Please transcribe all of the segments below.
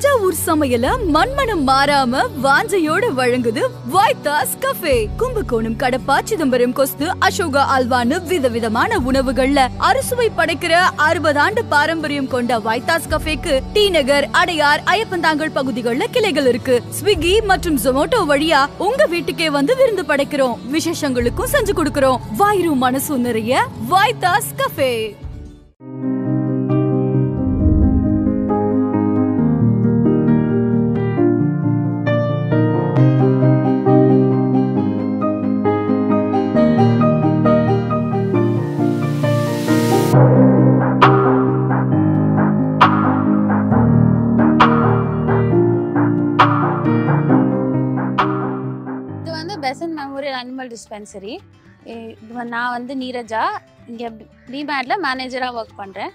தஞ்சாவூர் சமையல மண்மனம் மாறாம வாஞ்சையோட வழங்குது வைத்தாஸ் கஃபே கும்பகோணம் கடப்பா சிதம்பரம் கொஸ்து அசோகா அல்வான்னு விதவிதமான உணவுகள்ல அறுசுவை படைக்கிற அறுபது ஆண்டு பாரம்பரியம் கொண்ட வைத்தாஸ் கஃபேக்கு டி நகர் அடையார் ஐயப்பந்தாங்கல் பகுதிகளில் கிளைகள் இருக்கு ஸ்விக்கி மற்றும் ஜொமோட்டோ வழியா உங்க வீட்டுக்கே வந்து விருந்து படைக்கிறோம் விசேஷங்களுக்கும் செஞ்சு கொடுக்கிறோம் வாயிரும் மனசும் நிறைய வைத்தாஸ் கஃபே இது வந்து பெசன் மெமோரியல் அனிமல் டிஸ்பென்சரி இது வந்து நான் வந்து நீரஜா இங்கே பிமேட்டில் மேனேஜராக ஒர்க் பண்ணுறேன்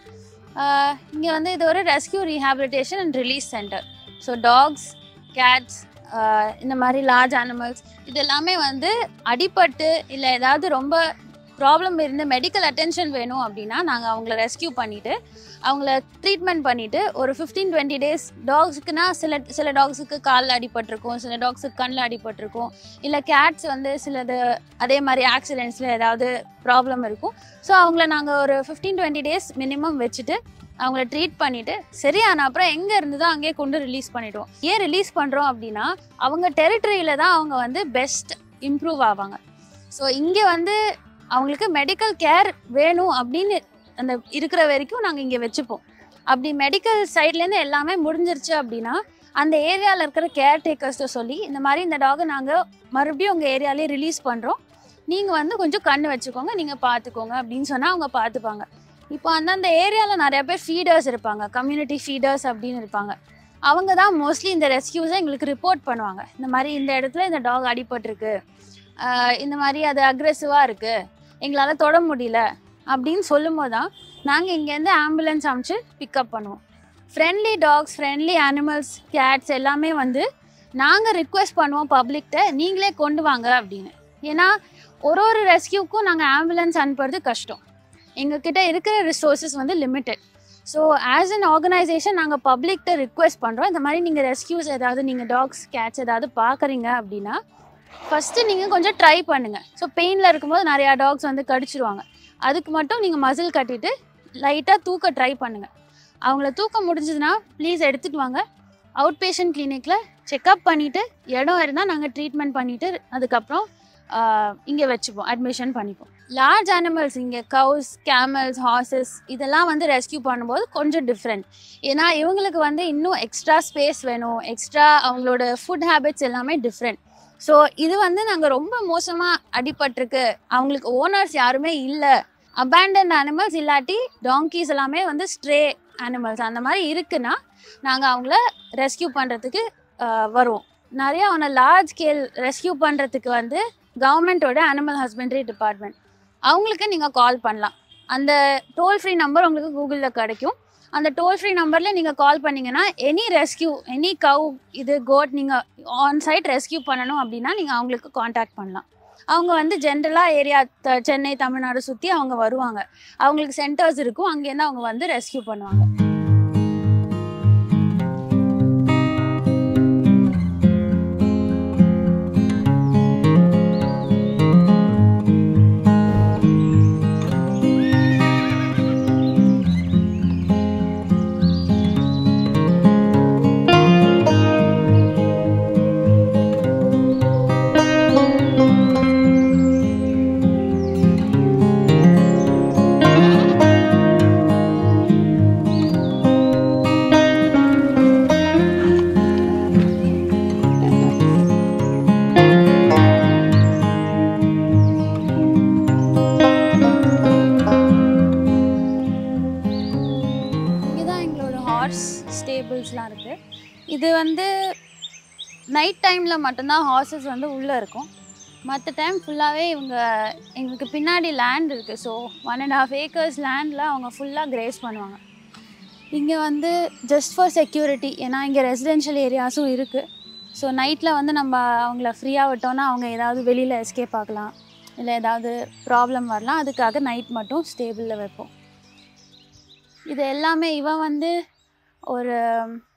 இங்கே வந்து இது ஒரு rescue rehabilitation and release centre so dogs cats இந்த மாதிரி லார்ஜ் அனிமல்ஸ் இது எல்லாமே வந்து அடிபட்டு இல்லை ஏதாவது ரொம்ப ப்ராப்ளம் இருந்து மெடிக்கல் அட்டென்ஷன் வேணும் அப்படின்னா நாங்கள் அவங்கள ரெஸ்கியூ பண்ணிவிட்டு அவங்கள ட்ரீட்மெண்ட் பண்ணிவிட்டு ஒரு ஃபிஃப்டீன் டுவெண்ட்டி டேஸ் டாக்ஸுக்குனா சில சில டாக்ஸுக்கு காலில் அடிபட்டிருக்கும் சில டாக்ஸுக்கு கண்ணில் அடிபட்டிருக்கும் இல்லை கேட்ஸ் வந்து சிலது அதே மாதிரி ஆக்சிடென்ட்ஸில் ஏதாவது ப்ராப்ளம் இருக்கும் ஸோ அவங்கள நாங்கள் ஒரு ஃபிஃப்டீன் டுவெண்ட்டி டேஸ் மினிமம் வச்சுட்டு அவங்கள ட்ரீட் பண்ணிவிட்டு சரியான அப்புறம் எங்கே இருந்ததோ அங்கேயே கொண்டு ரிலீஸ் பண்ணிவிடுவோம் ஏன் ரிலீஸ் பண்ணுறோம் அப்படின்னா அவங்க டெரிட்டரியில் தான் அவங்க வந்து பெஸ்ட் இம்ப்ரூவ் ஆவாங்க ஸோ இங்கே வந்து அவங்களுக்கு மெடிக்கல் கேர் வேணும் அப்படின்னு அந்த இருக்கிற வரைக்கும் நாங்கள் இங்கே வச்சுப்போம் அப்படி மெடிக்கல் சைட்லேருந்து எல்லாமே முடிஞ்சிருச்சு அப்படின்னா அந்த ஏரியாவில் இருக்கிற கேர் டேக்கர்ஸ்ட்ட சொல்லி இந்த மாதிரி இந்த டாகை நாங்கள் மறுபடியும் உங்கள் ஏரியாலே ரிலீஸ் பண்ணுறோம் நீங்கள் வந்து கொஞ்சம் கண்ணு வச்சுக்கோங்க நீங்கள் பார்த்துக்கோங்க அப்படின்னு சொன்னால் அவங்க பார்த்துப்பாங்க இப்போ அந்தந்த ஏரியாவில் நிறைய பேர் ஃபீடர்ஸ் இருப்பாங்க கம்யூனிட்டி ஃபீடர்ஸ் அப்படின்னு இருப்பாங்க அவங்க தான் மோஸ்ட்லி இந்த ரெஸ்கியூஸை எங்களுக்கு ரிப்போர்ட் பண்ணுவாங்க இந்த மாதிரி இந்த இடத்துல இந்த டாக் அடிபட்டிருக்கு ஆஹ் இந்த மாதிரி அது அக்ரெசிவாக இருக்குது எங்களால் தொட முடியல அப்படின்னு சொல்லும்போது தான் நாங்கள் இங்கேருந்து ஆம்புலன்ஸ் அமுச்சு பிக்கப் பண்ணுவோம் friendly dogs friendly animals cats எல்லாமே வந்து நாங்கள் ரிக்வெஸ்ட் பண்ணுவோம் பப்ளிக்கிட்ட நீங்களே கொண்டு வாங்க அப்படின்னு ஏன்னா ஒரு ஒரு ரெஸ்கியூக்கும் நாங்கள் ஆம்புலன்ஸ் அனுப்புறது கஷ்டம் எங்ககிட்ட இருக்கிற ரிசோர்ஸஸ் வந்து limited so as an organisation நாங்கள் பப்ளிக்கிட்ட ரிக்வெஸ்ட் பண்ணுறோம் இந்த மாதிரி நீங்கள் ரெஸ்கியூஸ் ஏதாவது நீங்கள் டாக்ஸ் கேட்ஸ் ஏதாவது பார்க்குறீங்க அப்படின்னா ஃபஸ்ட்டு நீங்கள் கொஞ்சம் ட்ரை பண்ணுங்கள் ஸோ பெயினில் இருக்கும்போது நிறையா டாக்ஸ் வந்து கடிச்சிருவாங்க அதுக்கு மட்டும் நீங்கள் மசில் கட்டிட்டு லைட்டாக தூக்க ட்ரை பண்ணுங்கள் அவங்கள தூக்க முடிஞ்சதுன்னா ப்ளீஸ் எடுத்துகிட்டு வாங்க அவுட் பேஷண்ட் கிளினிக்கில் செக்கப் பண்ணிவிட்டு இடம் இருந்தால் நாங்கள் ட்ரீட்மெண்ட் பண்ணிவிட்டு அதுக்கப்புறம் இங்கே வச்சுப்போம் அட்மிஷன் பண்ணிப்போம் லார்ஜ் அனிமல்ஸ் இங்கே கவுஸ் கேமல்ஸ் ஹார்சஸ் இதெல்லாம் வந்து ரெஸ்கியூ பண்ணும்போது கொஞ்சம் டிஃப்ரெண்ட் ஏன்னா இவங்களுக்கு வந்து இன்னும் எக்ஸ்ட்ரா ஸ்பேஸ் வேணும் எக்ஸ்ட்ரா அவங்களோட ஃபுட் ஹேபிட்ஸ் எல்லாமே டிஃப்ரெண்ட் ஸோ இது வந்து நாங்கள் ரொம்ப மோசமாக அடிபட்டிருக்கு அவங்களுக்கு ஓனர்ஸ் யாருமே இல்லை அபேண்டன் அனிமல்ஸ் இல்லாட்டி டாங்கீஸ் எல்லாமே வந்து ஸ்ட்ரே அனிமல்ஸ் அந்த மாதிரி இருக்குன்னா நாங்கள் அவங்கள ரெஸ்கியூ பண்ணுறதுக்கு வருவோம் நிறைய அவனை லார்ஜ் ஸ்கேல் ரெஸ்கியூ பண்ணுறதுக்கு வந்து கவர்மெண்ட்டோட அனிமல் ஹஸ்பண்ட்ரி டிபார்ட்மெண்ட் அவங்களுக்கு நீங்கள் கால் பண்ணலாம் அந்த டோல் ஃப்ரீ நம்பர் உங்களுக்கு கூகுளில் கிடைக்கும் அந்த டோல் ஃப்ரீ நம்பரில் நீங்கள் கால் பண்ணிங்கன்னா எனி ரெஸ்கியூ எனி கவ் இது கோட் நீங்கள் ஆன் சைட் ரெஸ்கியூ பண்ணணும் அப்படின்னா நீங்கள் அவங்களுக்கு காண்டாக்ட் பண்ணலாம் அவங்க வந்து ஜென்ரலாக ஏரியா த சென்னை தமிழ்நாடு சுற்றி அவங்க வருவாங்க அவங்களுக்கு சென்டர்ஸ் இருக்கும் அங்கேருந்து அவங்க வந்து ரெஸ்கியூ பண்ணுவாங்க இங்கே தான் எங்களோட ஹார்ஸ் ஸ்டேபிள்ஸ்லாம் இருக்குது இது வந்து நைட் டைமில் மட்டும்தான் ஹார்சஸ் வந்து உள்ளே இருக்கும் மற்ற டைம் ஃபுல்லாகவே இவங்க எங்களுக்கு பின்னாடி லேண்ட் இருக்குது so one and half acres லேண்டில் அவங்க ஃபுல்லாக கிரேஸ் பண்ணுவாங்க இங்கே வந்து ஜஸ்ட் ஃபார் செக்யூரிட்டி ஏன்னா இங்கே ரெசிடென்ஷியல் ஏரியாஸும் இருக்குது ஸோ நைட்டில் வந்து நம்ம அவங்கள ஃப்ரீயாக விட்டோன்னா அவங்க ஏதாவது வெளியில் எஸ்கேப் ஆகலாம் இல்லை ஏதாவது ப்ராப்ளம் வரலாம் அதுக்காக நைட் மட்டும் ஸ்டேபிளில் வைப்போம் இது எல்லாமே இவன் வந்து ஒரு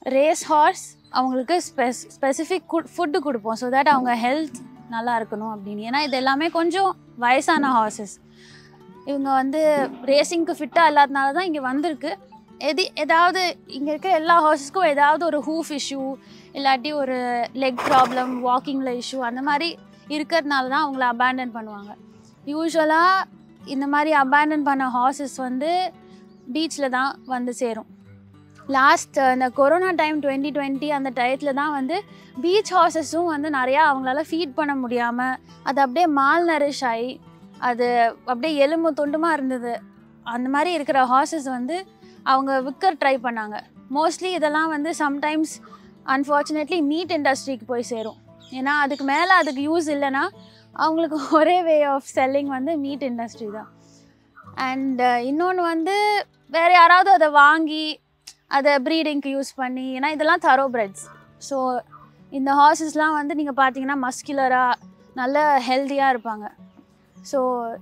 ரேஸ் ஹார்ஸ் அவங்களுக்கு ஸ்பெஸ் ஸ்பெசிஃபிக் ஃபுட்டு கொடுப்போம் ஸோ தட் அவங்க ஹெல்த் நல்லா இருக்கணும் அப்படின்னு ஏன்னா இது எல்லாமே கொஞ்சம் வயசான ஹார்சஸ் இவங்க வந்து ரேசிங்க்கு ஃபிட்டாக இல்லாதனால தான் இங்கே வந்திருக்கு எது ஏதாவது இங்கே இருக்க எல்லா ஹார்சஸ்க்கும் ஏதாவது ஒரு ஹூஃப் இஷ்யூ இல்லாட்டி ஒரு லெக் ப்ராப்ளம் வாக்கிங்கில் இஷ்யூ அந்த மாதிரி இருக்கிறதுனால தான் அவங்கள அபேண்டன் பண்ணுவாங்க யூஸ்வலாக இந்த மாதிரி அபேண்டன் பண்ண ஹார்சஸ் வந்து பீச்சில் தான் வந்து சேரும் லாஸ்ட் இந்த கொரோனா டைம் டுவெண்ட்டி டுவெண்ட்டி அந்த டயத்தில் தான் வந்து பீச் ஹார்சஸும் வந்து நிறையா அவங்களால ஃபீட் பண்ண முடியாமல் அது அப்படியே மால் நரிஷ் ஆகி அது அப்படியே எலும்பு துண்டுமாக இருந்தது அந்த மாதிரி இருக்கிற ஹார்சஸ் வந்து அவங்க விற்க ட்ரை பண்ணாங்க மோஸ்ட்லி இதெல்லாம் வந்து சம்டைம்ஸ் அன்ஃபார்ச்சுனேட்லி மீட் இண்டஸ்ட்ரிக்கு போய் சேரும் ஏன்னா அதுக்கு மேலே அதுக்கு யூஸ் இல்லைன்னா அவங்களுக்கு ஒரே வே ஆஃப் செல்லிங் வந்து மீட் இண்டஸ்ட்ரி தான் அண்ட் இன்னொன்று வந்து வேறு யாராவது அதை வாங்கி அதை ப்ரீடிங்க்கு யூஸ் பண்ணி ஏன்னா இதெல்லாம் தரோ பிரெட்ஸ் ஸோ இந்த ஹார்சஸ்லாம் வந்து நீங்கள் பார்த்தீங்கன்னா மஸ்குலராக நல்ல ஹெல்த்தியாக இருப்பாங்க ஸோ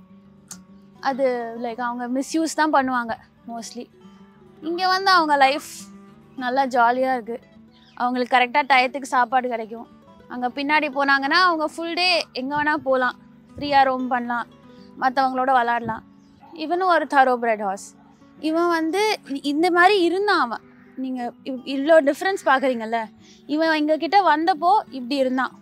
அது லைக் அவங்க மிஸ்யூஸ் தான் பண்ணுவாங்க மோஸ்ட்லி இங்கே வந்து அவங்க லைஃப் நல்லா ஜாலியாக இருக்குது அவங்களுக்கு கரெக்டாக டயத்துக்கு சாப்பாடு கிடைக்கும் அங்கே பின்னாடி போனாங்கன்னா அவங்க ஃபுல் டே எங்கே வேணால் போகலாம் ஃப்ரீயாக ரோம் பண்ணலாம் மற்றவங்களோட விளாடலாம் இவனும் ஒரு தரோ பிரெட் ஹார்ஸ் இவன் வந்து இ- இந்த மாதிரி இருந்தான் அவன் நீங்கள் இவ்வளோ டிஃப்ரென்ஸ் பார்க்குறீங்கல்ல இவன் எங்ககிட்ட வந்தப்போ இப்படி இருந்தான்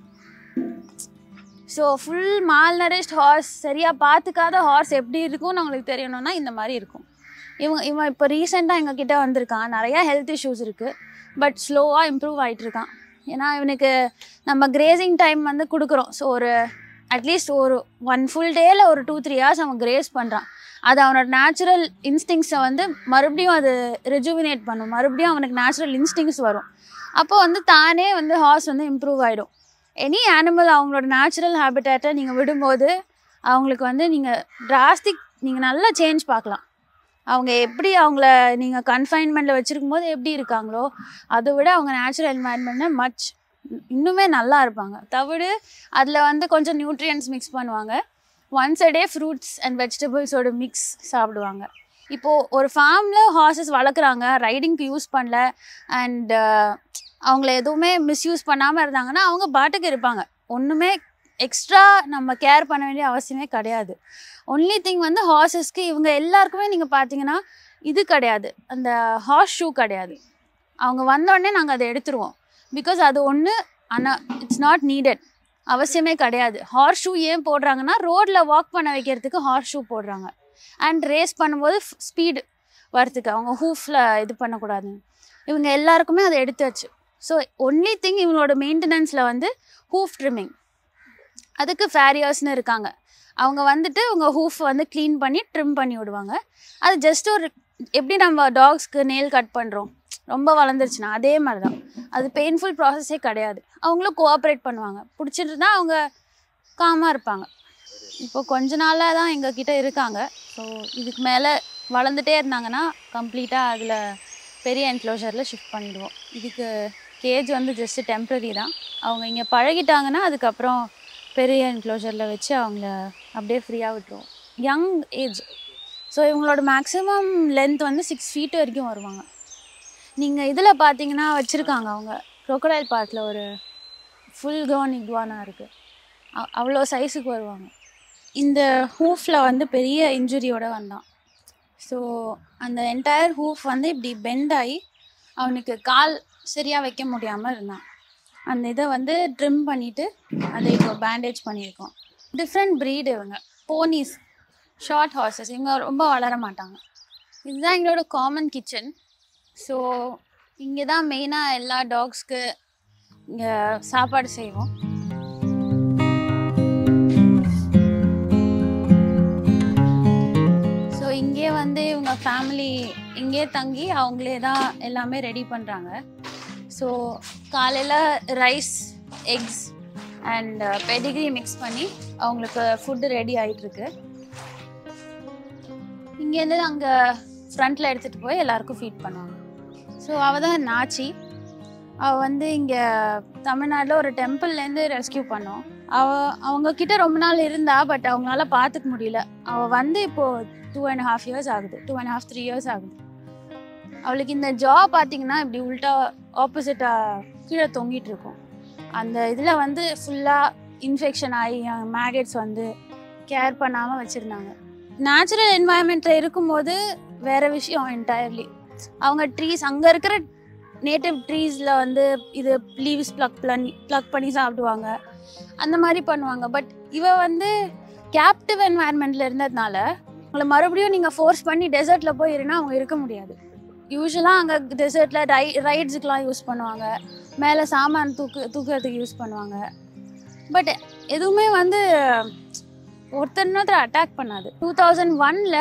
so full malnourished horse சரியாக பார்த்துக்காத ஹார்ஸ் எப்படி இருக்கும்னு அவங்களுக்கு தெரியணும்னா இந்த மாதிரி இருக்கும் இவன் இவன் இப்போ ரீசெண்டாக எங்ககிட்ட வந்திருக்கான் நிறையா ஹெல்த் இஷ்யூஸ் இருக்குது பட் ஸ்லோவாக இம்ப்ரூவ் ஆயிட்டு இருக்கான் ஏன்னா இவனுக்கு நம்ம கிரேசிங் டைம் வந்து கொடுக்குறோம் ஸோ ஒரு அட்லீஸ்ட் ஒரு ஒன் ஃபுல் டேயில் ஒரு டூ த்ரீ ஹவர்ஸ் அவன் கிரேஸ் பண்ணுறான் அது அவனோட நேச்சுரல் இன்ஸ்டிங்ஸை வந்து மறுபடியும் அது ரெஜுவினேட் பண்ணும் மறுபடியும் அவனுக்கு நேச்சுரல் இன்ஸ்டிங்ஸ் வரும் அப்போ வந்து தானே வந்து ஹார்ஸ் வந்து இம்ப்ரூவ் ஆகிடும் எனி அனிமல் அவங்களோட நேச்சுரல் ஹேபிட்டேட்டை நீங்கள் விடும்போது அவங்களுக்கு வந்து நீங்கள் டிராஸ்டிக் நீங்கள் நல்லா சேஞ்ச் பார்க்கலாம் அவங்க எப்படி அவங்கள நீங்கள் கன்ஃபைன்மெண்ட்டில் வச்சுருக்கும் போது எப்படி இருக்காங்களோ அதை விட அவங்க நேச்சுரல் என்வாயன்மெண்ட்டை மச் இன்னுமே நல்லா இருப்பாங்க தவிடு அதில் வந்து கொஞ்சம் நியூட்ரியன்ஸ் மிக்ஸ் பண்ணுவாங்க once a day fruits and வெஜிடபிள்ஸோட மிக்ஸ் சாப்பிடுவாங்க இப்போது ஒரு ஃபார்மில் ஹார்சஸ் வளர்க்குறாங்க ரைடிங்க்கு யூஸ் பண்ணல அண்ட் அவங்கள எதுவுமே மிஸ்யூஸ் பண்ணாமல் இருந்தாங்கன்னா அவங்க பாட்டுக்கு இருப்பாங்க ஒன்றுமே எக்ஸ்ட்ரா நம்ம கேர் பண்ண வேண்டிய அவசியமே கிடையாது ஒன்லி திங் வந்து ஹார்சஸ்க்கு இவங்க எல்லாருக்குமே நீங்கள் பார்த்தீங்கன்னா இது கிடையாது அந்த ஹார்ஸ் ஷூ கிடையாது அவங்க வந்தோடனே நாங்கள் அதை எடுத்துருவோம் பிகாஸ் அது ஒன்று ஆனால் இட்ஸ் நாட் நீடட் அவசியமே கிடையாது ஹார்ஸ் ஷூ ஏன் போடுறாங்கன்னா ரோட்டில் வாக் பண்ண வைக்கிறதுக்கு ஹார்ஸ் ஷூ போடுறாங்க அண்ட் ரேஸ் பண்ணும்போது ஸ்பீடு வரத்துக்கு அவங்க ஹூஃபில் இது பண்ணக்கூடாது இவங்க எல்லாருக்குமே அதை எடுத்தாச்சு ஸோ ஒன்லி திங் இவங்களோட மெயின்டெனன்ஸில் வந்து ஹூஃப் ட்ரிம்மிங் அதுக்கு ஃபேரியர்ஸ்னு இருக்காங்க அவங்க வந்துட்டு உங்கள் ஹூஃப் வந்து க்ளீன் பண்ணி ட்ரிம் பண்ணி விடுவாங்க அது ஜஸ்ட் ஒரு எப்படி நம்ம டாக்ஸ்க்கு நெயில் கட் பண்ணுறோம் ரொம்ப வளர்ந்துருச்சுன்னா அதே மாதிரி தான் அது பெயின்ஃபுல் ப்ராசஸே கிடையாது அவங்களும் கோஆப்ரேட் பண்ணுவாங்க பிடிச்சிட்டு தான் அவங்க காமாக இருப்பாங்க இப்போ கொஞ்ச நாளாக தான் எங்ககிட்ட இருக்காங்க ஸோ இதுக்கு மேலே வளர்ந்துட்டே இருந்தாங்கன்னா கம்ப்ளீட்டாக அதில் பெரிய என்க்ளோஷரில் ஷிஃப்ட் பண்ணிடுவோம் இதுக்கு கேஜ் வந்து ஜஸ்ட்டு டெம்ப்ரரி தான் அவங்க இங்கே பழகிட்டாங்கன்னா அதுக்கப்புறம் பெரிய என்க்ளோஷரில் வச்சு அவங்கள அப்படியே ஃப்ரீயாக விட்டுருவோம் யங் ஏஜ் ஸோ இவங்களோட மேக்ஸிமம் லென்த் வந்து சிக்ஸ் ஃபீட் வரைக்கும் வருவாங்க நீங்கள் இதில் பார்த்தீங்கன்னா வச்சுருக்காங்க அவங்க crocodile பார்க்கில் ஒரு ஃபுல் க்ரோன் இக்வானா இருக்குது அவ்வளோ சைஸுக்கு வருவாங்க இந்த ஹூஃபில் வந்து பெரிய இன்ஜுரியோட வந்தான் ஸோ அந்த என்டையர் ஹூஃப் வந்து இப்படி பெண்ட் ஆகி அவனுக்கு கால் சரியாக வைக்க முடியாமல் இருந்தான் அந்த இதை வந்து ட்ரிம் பண்ணிவிட்டு அதை இப்போ பேண்டேஜ் பண்ணியிருக்கோம் டிஃப்ரெண்ட் ப்ரீடு இவங்க போனீஸ் ஷார்ட் ஹார்சஸ் இவங்க ரொம்ப வளர மாட்டாங்க இதுதான் எங்களோட காமன் கிச்சன் ஸோ இங்கே தான் மெயினாக எல்லா டாக்ஸ்க்கு இங்கே சாப்பாடு செய்வோம் ஸோ இங்கே வந்து இவங்க ஃபேமிலி இங்கே தங்கி அவங்களே தான் எல்லாமே ரெடி பண்ணுறாங்க ஸோ காலையில் rice eggs and pedigree mix பண்ணி அவங்களுக்கு ஃபுட்டு ரெடி ஆகிட்டுருக்கு இங்கேருந்து அங்கே ஃப்ரண்ட்டில் எடுத்துகிட்டு போய் எல்லாருக்கும் ஃபீட் பண்ணுவாங்க ஸோ அவள் தான் நாச்சி அவள் வந்து இங்கே தமிழ்நாட்டில் ஒரு டெம்பிள்லேருந்து ரெஸ்கியூ பண்ணோம் அவ அவங்க கிட்ட ரொம்ப நாள் இருந்தா பட் அவங்களால பார்த்துக்க முடியல அவள் வந்து இப்போது டூ அண்ட் ஹாஃப் இயர்ஸ் ஆகுது two and half three years ஆகுது அவளுக்கு இந்த ஜாப் பார்த்தீங்கன்னா இப்படி உல்ட்டா ஆப்போசிட்டாக கீழே தொங்கிட்டு இருக்கும் அந்த இதில் வந்து ஃபுல்லாக இன்ஃபெக்ஷன் ஆகி மேகட்ஸ் வந்து கேர் பண்ணாமல் வச்சுருந்தாங்க நேச்சுரல் என்வாயன்மெண்ட்டில் இருக்கும்போது வேற விஷயம் என்டையர்லி அவங்க ட்ரீஸ் அங்கே இருக்கிற நேட்டிவ் ட்ரீஸில் வந்து இது லீவ்ஸ் ப்ளக் பண்ணி ப்ளக் பண்ணி சாப்பிடுவாங்க அந்த மாதிரி பண்ணுவாங்க பட் இவ வந்து கேப்டிவ் என்வாயன்மெண்ட்டில் இருந்ததுனால உங்களை மறுபடியும் நீங்கள் ஃபோர்ஸ் பண்ணி டெசர்ட்டில் போய் இருந்தால் அவங்க இருக்க முடியாது யூஸ்வலாக அங்கே டெசர்ட்டில் ரை ரைட்ஸுக்கெலாம் யூஸ் பண்ணுவாங்க மேலே சாமான் தூக்கு தூக்குறதுக்கு யூஸ் பண்ணுவாங்க பட் எதுவுமே வந்து ஒருத்தர் இன்னொருத்தர் அட்டாக் பண்ணாது டூ தௌசண்ட் ஒனில்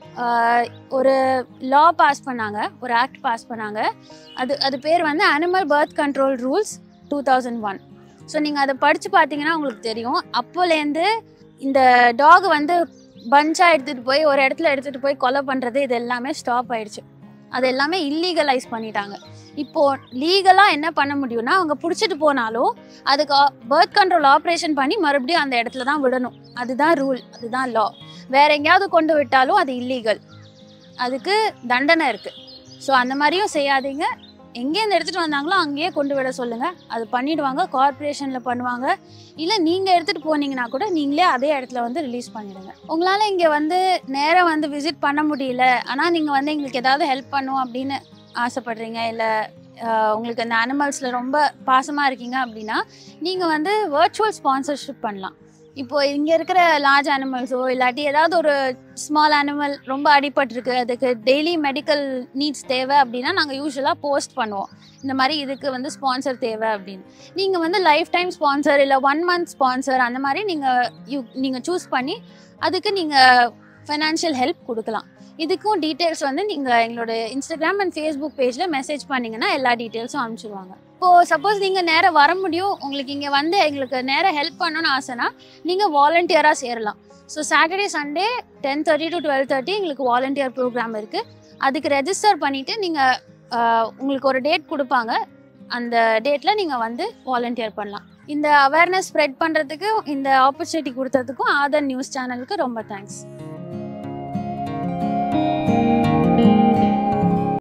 ஒரு லா பாஸ் பண்ணாங்க ஒரு ஆக்ட் பாஸ் பண்ணாங்க அது அது பேர் வந்து animal birth control rules two thousand one so நீங்கள் அதை படித்து பார்த்தீங்கன்னா உங்களுக்கு தெரியும் அப்போலேருந்து இந்த டாக் வந்து பஞ்சாக எடுத்துகிட்டு போய் ஒரு இடத்துல எடுத்துகிட்டு போய் கொலை பண்ணுறது இது எல்லாமே ஸ்டாப் ஆயிடுச்சு அது எல்லாமே இல்லீகலைஸ் பண்ணிட்டாங்க இப்போ லீகலாக என்ன பண்ண முடியும்னா அவங்க பிடிச்சிட்டு போனாலும் அதுக்கு பர்த் கண்ட்ரோல் ஆப்ரேஷன் பண்ணி மறுபடியும் அந்த இடத்துல தான் விடணும் அதுதான் ரூல் அதுதான் லா வேற எங்கேயாவது கொண்டு விட்டாலும் அது இல்லீகல் அதுக்கு தண்டனை இருக்கு ஸோ அந்த மாதிரியும் செய்யாதீங்க எங்கேருந்து எடுத்துகிட்டு வந்தாங்களோ அங்கேயே கொண்டு விட சொல்லுங்க அது பண்ணிடுவாங்க கார்ப்பரேஷனில் பண்ணுவாங்க இல்லை நீங்கள் எடுத்துகிட்டு போனீங்கன்னா கூட நீங்களே அதே இடத்துல வந்து ரிலீஸ் பண்ணிடுங்க உங்களால் இங்கே வந்து நேராக வந்து விசிட் பண்ண முடியல ஆனால் நீங்கள் வந்து எங்களுக்கு ஏதாவது ஹெல்ப் பண்ணும் அப்படின்னு ஆசைப்படுறீங்க இல்லை உங்களுக்கு அந்த அனிமல்ஸில் ரொம்ப பாசமாக இருக்கீங்க அப்படின்னா நீங்கள் வந்து வர்ச்சுவல் ஸ்பான்சர்ஷிப் பண்ணலாம் இப்போ இங்கே இருக்கிற லார்ஜ் அனிமல்ஸோ இல்லாட்டி ஏதாவது ஒரு ஸ்மால் அனிமல் ரொம்ப அடிபட்டிருக்கு அதுக்கு டெய்லி மெடிக்கல் நீட்ஸ் தேவை அப்படின்னா நாங்கள் யூஸ்வலாக போஸ்ட் பண்ணுவோம் இந்த மாதிரி இதுக்கு வந்து ஸ்பான்சர் தேவை அப்படின்னு நீங்கள் வந்து லைஃப் டைம் ஸ்பான்சர் இல்லை ஒன் மந்த் ஸ்பான்சர் அந்த மாதிரி நீங்கள் யூ நீங்கள் சூஸ் பண்ணி அதுக்கு நீங்கள் ஃபைனான்ஷியல் ஹெல்ப் கொடுக்கலாம் இதுக்கும் டீட்டெயில்ஸ் வந்து நீங்கள் எங்களோட இன்ஸ்டாகிராம் அண்ட் ஃபேஸ்புக் பேஜில் மெசேஜ் பண்ணிங்கன்னா எல்லா டீட்டெயில்ஸும் அனுப்பிச்சிடுவாங்க இப்போது சப்போஸ் நீங்கள் நேராக வர முடியும் உங்களுக்கு இங்கே வந்து எங்களுக்கு நேராக ஹெல்ப் பண்ணணும்னு ஆசைனா நீங்கள் வாலண்டியராக சேரலாம் so Saturday Sunday ten thirty to twelve thirty எங்களுக்கு வாலண்டியர் ப்ரோக்ராம் இருக்குது அதுக்கு ரெஜிஸ்டர் பண்ணிவிட்டு நீங்கள் உங்களுக்கு ஒரு டேட் கொடுப்பாங்க அந்த டேட்டில் நீங்கள் வந்து வாலண்டியர் பண்ணலாம் இந்த அவேர்னஸ் ஸ்ப்ரெட் பண்ணுறதுக்கு இந்த ஆப்பர்ச்சுனிட்டி கொடுத்ததுக்கும் ஆதர் நியூஸ் சேனலுக்கு ரொம்ப தேங்க்ஸ்